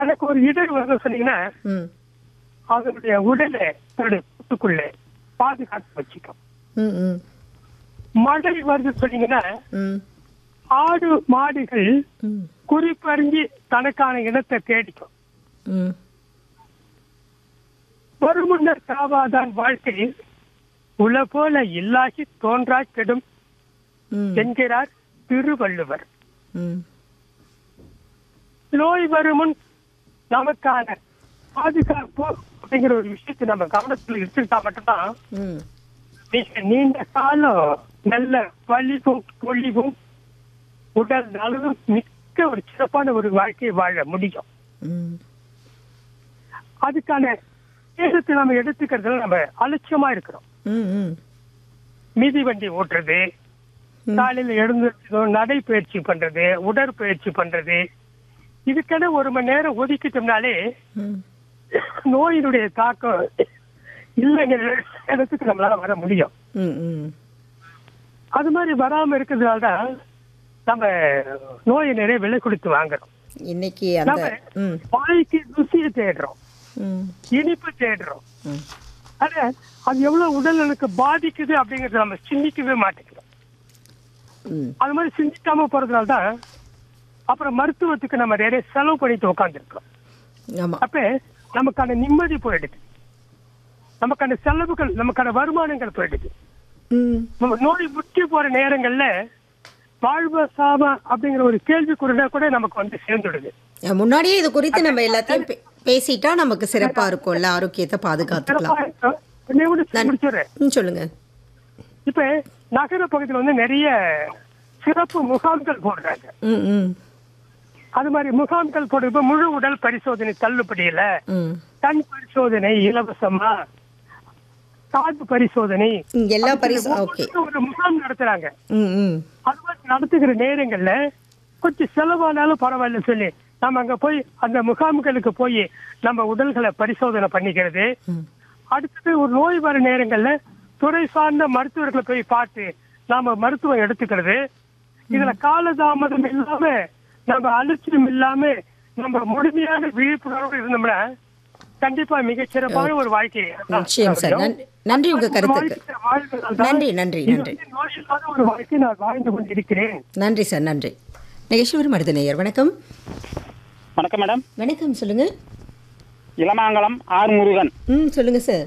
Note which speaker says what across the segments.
Speaker 1: எனக்கு ஒரு இடர் வந்து சொன்னீங்கன்னா
Speaker 2: ம்
Speaker 1: அதனுடைய உடலை தன்னுடைய கூட்டுக்குள்ளே பாதுகாத்து வச்சுக்கும்
Speaker 2: ம் ம்
Speaker 1: மழை வருது சொன்னீங்கன்னா
Speaker 2: ம்
Speaker 1: ஆடு மாடுகள்
Speaker 2: ம்
Speaker 1: குறிப்பறிஞ்சு தனக்கான இனத்தை தேடிக்கும்
Speaker 2: ம்
Speaker 1: ஒரு முன்னர் காவாதான் வாழ்க்கையில் உல போல இல்லாகி தோன்றா கெடும்
Speaker 2: ம்
Speaker 1: என்கிறார் திருவள்ளுவர்
Speaker 2: ம்
Speaker 1: நோய் வருமுன் நமக்கான பாதுகாப்பு அப்படிங்கிற ஒரு விஷயத்தை நம்ம கவனத்தில் எடுத்துக்கிட்டா மட்டும்தான்
Speaker 2: ம்
Speaker 1: மிக நீண்ட காலம் நல்ல வலிவும் பொலிவும் உடல் நலவும் மிக்க ஒரு சிறப்பான ஒரு வாழ்க்கையை வாழ முடியும்
Speaker 2: ம்
Speaker 1: அதுக்கான நேரத்தை நம்ம எடுத்துக்கிறதுல நம்ம அலட்சியமா இருக்கிறோம்
Speaker 2: ம் ம்
Speaker 1: மிதி வண்டி ஓட்டுறது காலையில எழுந்து நடைப்பயிற்சி பண்றது உடற்பயிற்சி பண்றது இதுக்கென ஒரு மணி நேரம் ஒதுக்கிட்டோம்னாலே
Speaker 2: ம்
Speaker 1: நோயினுடைய தாக்கம் இல்லைங்கிற இடத்துக்கு நம்மளால வர முடியும்
Speaker 2: ம் ம்
Speaker 1: அது மாதிரி வராம இருக்கிறதுனால தான் நம்ம நோயை நிறைய விலை கொடுத்து வாங்குறோம்
Speaker 2: இன்னைக்கு அந்த
Speaker 1: நம்ம
Speaker 2: ம்
Speaker 1: வாய்க்கு ருசியை தேடுறோம்
Speaker 2: ம்
Speaker 1: இனிப்பு தேடுறோம்
Speaker 2: ம்
Speaker 1: ஆனா அது எவ்வளவு உடல் எனக்கு பாதிக்குது அப்படிங்கறத நம்ம சிந்திக்கவே மாட்டேங்கிறோம்
Speaker 2: ம்
Speaker 1: அது மாதிரி சிந்திக்காம போறதுனால தான் அப்புறம் மருத்துவத்துக்கு நம்ம நிறைய செலவு பண்ணிட்டு உட்காந்துருக்கோம்
Speaker 2: ஆமாம்
Speaker 1: அப்ப நமக்கான நிம்மதி போயிடுது நமக்கான செலவுகள் நமக்கான வருமானங்கள் போயிடுது
Speaker 2: ம்
Speaker 1: நம்ம நோய் முற்றி போற நேரங்கள்ல வாழ்வ சாவ அப்படிங்கிற ஒரு கேள்விக்குறினா கூட நமக்கு வந்து சேர்ந்துடுது
Speaker 2: அஹ் முன்னாடியே இது குறித்து நம்ம எல்லாத்தையும் பே- பேசிட்டா நமக்கு சிறப்பா இருக்கும்ல ஆரோக்கியத்தை பாதுகாத்துக்கலாம்
Speaker 1: சிறப்பா இருக்கும். ஒண்ணே ஒண்ணு முடிச்சிடுறேன்
Speaker 2: ம் சொல்லுங்க
Speaker 1: இப்ப நகர பகுதியில் வந்து நிறைய சிறப்பு முகாம்கள் போடுறாங்க
Speaker 2: ம் ம்
Speaker 1: அது மாதிரி முகாம்கள் போடுறப்ப முழு உடல் பரிசோதனை தள்ளுபடியில
Speaker 2: ம்
Speaker 1: கண் பரிசோதனை இலவசமா காது பரிசோதனை
Speaker 2: ம், எல்லா பரிசு ஓகே
Speaker 1: ஒவ்வொருத்தரும் ஒரு முகாம் நடத்துறாங்க
Speaker 2: ம் ம்
Speaker 1: அது மாதிரி நடத்துகிற நேரங்கள்ல கொஞ்சம் செலவானாலும் பரவாயில்ல சொல்லி நம்ம அங்க போய் அந்த முகாம்களுக்கு போய் நம்ம உடல்களை பரிசோதனை பண்ணிக்கிறது
Speaker 2: ம்.
Speaker 1: அடுத்தது ஒரு நோய் வர நேரங்கள்ல துறை சார்ந்த மருத்துவர்களை போய் பார்த்து நாம மருத்துவம் எடுத்துக்கிறது இதுல காலதாமதம் இல்லாம நம்ம அலட்சியம் இல்லாம நம்ம முழுமையான விழிப்புணர்வோடு இருந்தோம்னா கண்டிப்பா மிகச்சிறப்பான ஒரு வாழ்க்கை
Speaker 2: நிச்சயம் சார் நன்- நன்றி உங்க கருத்துக்கு நன்றி நன்றி நன்றி
Speaker 1: நோய் இல்லாத ஒரு வாழ்க்கை நான் வாழ்ந்து கொண்டிருக்கிறேன்
Speaker 2: நன்றி சார் நன்றி நிகழ்ச்சிவர் மருது நேயர் வணக்கம்
Speaker 3: வணக்கம் மேடம்
Speaker 2: வணக்கம் சொல்லுங்க
Speaker 3: இளமாங்கலம் ஆர் முருகன்
Speaker 2: ம் சொல்லுங்க சார்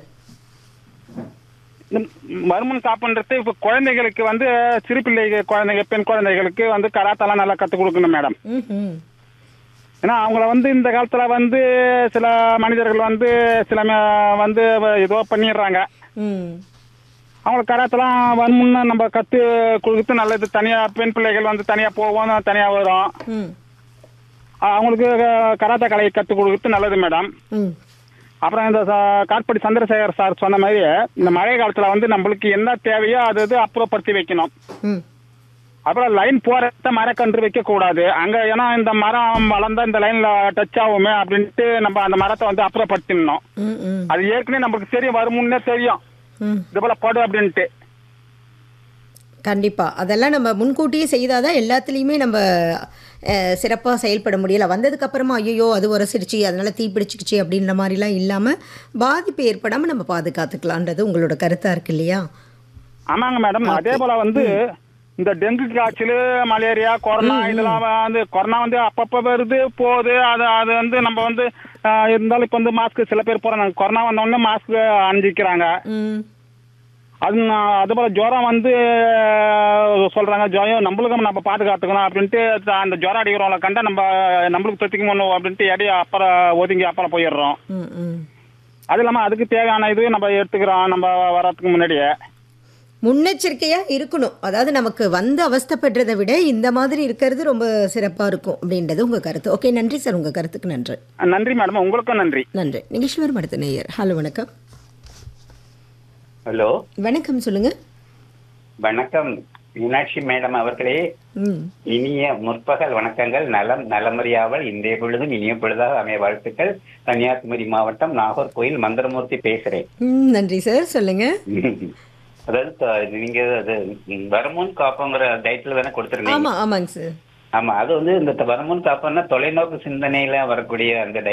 Speaker 3: இந்த மருமன் காப்புன்றது இப்போ குழந்தைகளுக்கு வந்து சிறு பிள்ளைகள் குழந்தைங்க பெண் குழந்தைகளுக்கு வந்து கராத்தெல்லாம் நல்லா கற்றுக் கொடுக்கணும் மேடம்
Speaker 2: ம் ம்
Speaker 3: ஏன்னா அவங்கள வந்து இந்த காலத்தில் வந்து சில மனிதர்கள் வந்து சில ம- வந்து ஏதோ பண்ணிடுறாங்க
Speaker 2: ம்
Speaker 3: அவங்களுக்கு கராத்தெல்லாம் வன்முன்னு நம்ம கற்று கொடுத்து நல்லது தனியாக பெண் பிள்ளைகள் வந்து தனியாக போவோம் தனியாக வரும்
Speaker 2: ம்
Speaker 3: அவங்களுக்கு கராத்தே கலையை கற்றுக் கொடுக்குறது நல்லது மேடம்
Speaker 2: ம்
Speaker 3: அப்புறம் இந்த ச- காட்படி சந்திரசேகர் சார் சொன்ன மாதிரி இந்த மழை காலத்துல வந்து நம்மளுக்கு என்ன தேவையோ அது அது அப்புறப்படுத்தி வைக்கணும்
Speaker 2: ம்
Speaker 3: அப்புறம் லைன் போறத மரக்கன்று வைக்க கூடாது அங்க ஏன்னா இந்த மரம் வளர்ந்தா இந்த லைன்ல டச் ஆகுமே அப்படின்ட்டு நம்ம அந்த மரத்தை வந்து அப்புறப்படுத்திடணும்
Speaker 2: ம் ம்
Speaker 3: அது ஏற்கனவே நம்மளுக்கு தெரியும் வருமுன்னே தெரியும்
Speaker 2: ம்
Speaker 3: இது போல படு அப்படின்ட்டு
Speaker 2: கண்டிப்பா அதெல்லாம் நம்ம முன்கூட்டியே செய்தாதான் எல்லாத்துலேயுமே நம்ம சிறப்பாக செயல்பட முடியல வந்ததுக்கு அப்புறமா ஐயோ அது உரசிடுச்சு அதனால தீ பிடிச்சிக்கிச்சு அப்படின்ற மாதிரிலாம் இல்லாமல் பாதிப்பு ஏற்படாமல் நம்ம பாதுகாத்துக்கலான்றது உங்களோட கருத்தாக இருக்கு இல்லையா
Speaker 3: ஆமாங்க மேடம் அதே போல வந்து இந்த டெங்கு காய்ச்சல் மலேரியா கொரோனா இதெல்லாம் வந்து கொரோனா வந்து அப்பப்போ வருது போகுது அது அது வந்து நம்ம வந்து ஆஹ், இருந்தாலும் இப்போ வந்து மாஸ்க் சில பேர் போறாங்க கொரோனா வந்த உடனே மாஸ்க் அணிஞ்சிக்கிறாங்க
Speaker 2: ம்
Speaker 3: அது நான் அது போல ஜுரம் வந்து அஹ், சொல்றாங்க ஜுரம் நம்மளுக்கும் நம்ம பாதுகாத்துக்கணும் அப்படின்ட்டு அந்த ஜுரம் அடிக்கிறவங்கள கண்டா நம்ம நம்மளுக்கு தொத்திக்க முடியும் அப்படின்ட்டு எடி அப்புறம் ஒதுங்கி அப்புறம் போயிடுறோம்
Speaker 2: ம் ம்
Speaker 3: அது இல்லாமல் அதுக்கு தேவையான இது நம்ம எடுத்துக்கிறோம் நம்ம வர்றதுக்கு முன்னாடியே
Speaker 2: முன்னெச்சரிக்கையாக இருக்கணும் அதாவது நமக்கு வந்து அவஸ்தைப்படுறதை விட இந்த மாதிரி இருக்கிறது ரொம்ப சிறப்பாக இருக்கும் அப்படின்றது உங்கள் கருத்து ஓகே நன்றி சார் உங்கள் கருத்துக்கு நன்றி
Speaker 3: நன்றி மேடம் உங்களுக்கும் நன்றி
Speaker 2: நன்றி நிகழ்ச்சிவர் மடுத்த நேயர் ஹலோ வணக்கம்
Speaker 4: ஹலோ
Speaker 2: வணக்கம் சொல்லுங்கள்
Speaker 4: வணக்கம் மீனாட்சி மேடம் அவர்களே
Speaker 2: ம்
Speaker 4: இனிய முற்பகல் வணக்கங்கள் நலம் நலமறியாவல் இன்றைய பொழுதும் இனிய பொழுதாக அமைய வாழ்த்துக்கள் கன்னியாகுமரி மாவட்டம் நாகர்கோயில் மந்திரமூர்த்தி பேசுறேன்
Speaker 2: ம் நன்றி சார் சொல்லுங்கள்
Speaker 4: அதாவது த- நீங்க அது வருமுன் காப்புங்கிற டைட்டில் தானே கொடுத்துருந்தீங்க
Speaker 2: ஆமாம் ஆமாங்க சார்
Speaker 4: ஆமா அது வந்து இந்த வருமுன் காப்பன்னா தொலைநோக்கு சிந்தனையில வரக்கூடிய அந்த